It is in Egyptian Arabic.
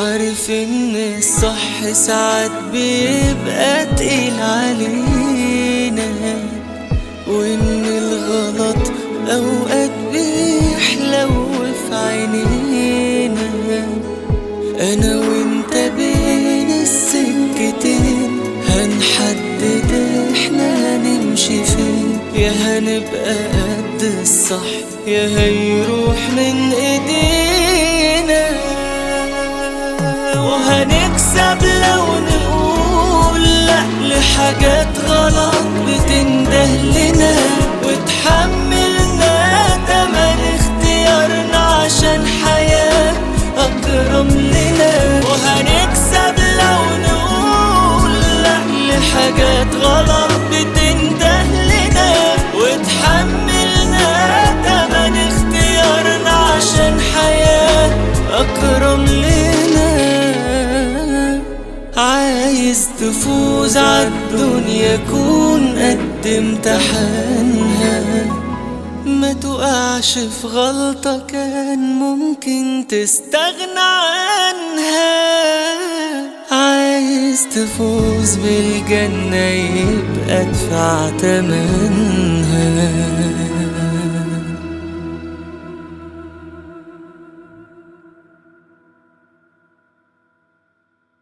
عارف ان الصح ساعات بيبقى تقيل علينا وان الغلط اوقات بيحلو في عينينا انا وانت بين السكتين هنحدد احنا هنمشي فين يا هنبقى قد الصح يا هيروح من ايدينا وهنكسب لو نقول لا لحاجات غلط بتنده لنا وتحملنا تمن اختيارنا عشان حياة أكرم لنا وهنكسب لو نقول لا لحاجات غلط بتنده لنا وتحملنا تمن اختيارنا عشان حياة أكرم لنا عايز تفوز عالدنيا كون قد امتحانها ما تقعش في غلطة كان ممكن تستغنى عنها عايز تفوز بالجنة يبقى ادفع تمنها